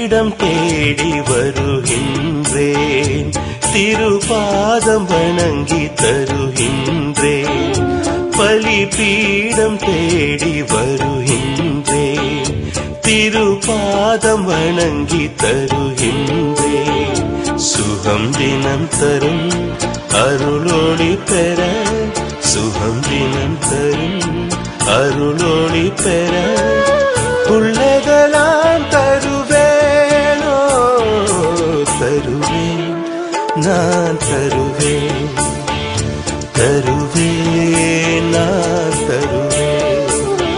பலிபீடம் தேடி வருகின்றேன் திருபாதம் வணங்கி தருகின்றேன் பலிபீடம் தேடி வருகின்றேன் திருபாதம் வணங்கி தருகின்றேன் சுகம் தினம் தரும் அருளொளி பெற சுகம் தினம் தரும் அருளொளி பெற உள்ளதெல்லாம் தருவேனோ தருவேன் நான் தருவேன் தருவேன் நான் தருவேன்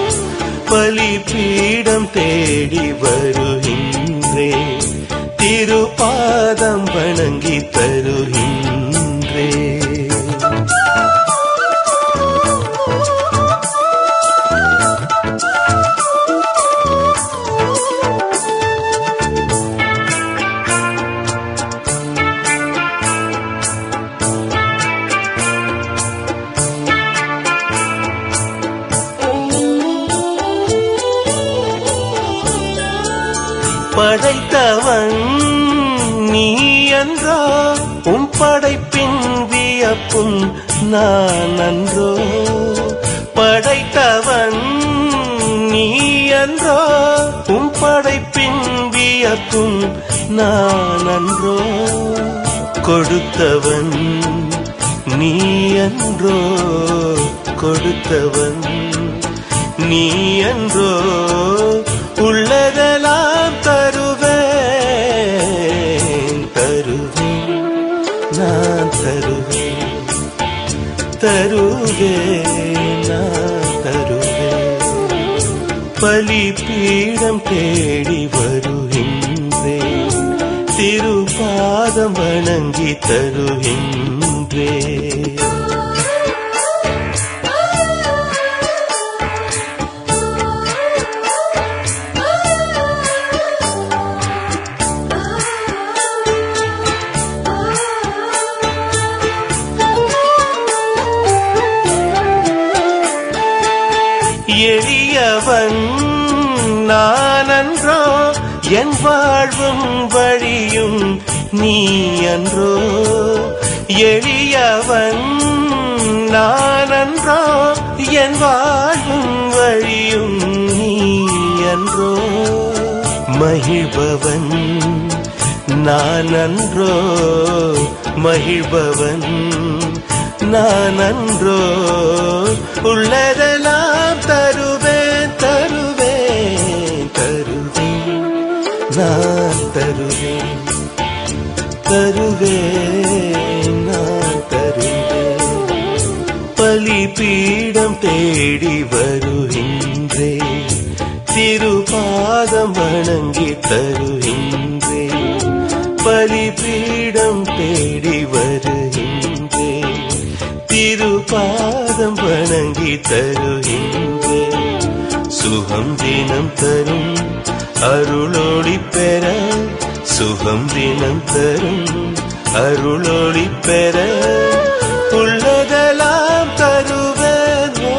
பலிபீடம் தேடி வருகின்றேன் திருப்பாதம் வணங்கி தருகின்றேன் படைத்தவன் நீ என்றோ உம் படைப்பின் வியப்பும் நான் அன்றோ படைத்தவன் நீ என்றோ உம் படைப்பின் வியப்பும் நான் அன்றோ கொடுத்தவன் நீ என்றோ கொடுத்தவன் நீ என்றோ உள்ளதெல்லாம் தருவேன் தருவேன் நான் தருவேன் தருவேன் நான் தருவேன் பலிபீடம் தேடி வருகின்றேன் திருபாதம் வணங்கி தருகின்றேன் எளியவன் நான் அன்றோ என் வாழ்வும் வழியும் நீ அன்றோ எளியவன் நான் அன்றோ என் வாழ்வும் வழியும் நீ அன்றோ மகிழ்பவன் நான் அன்றோ மகிழ்பவன் நான் அன்றோ உள்ளதெல்லாம் தருவேன் தருவேன் தருவேன் நான் தருவேன் தருவேன் நான் தருவேன் பலிபீடம் தேடி வருகின்றேன் திருபாதம் வணங்கி தருகின்றேன் பலிபீடம் தேடி வருகின்றேன் திருபாதம் வணங்கி தருகின்றேன் சுகம் தினம் தரும் அருளொளி பெற சுகம் தினம் தரும் அருளொளி பெற உள்ளதெல்லாம் தருவேன் ஓ,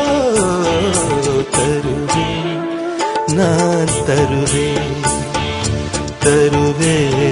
தருவேன் நான் தருவேன் தருவேன்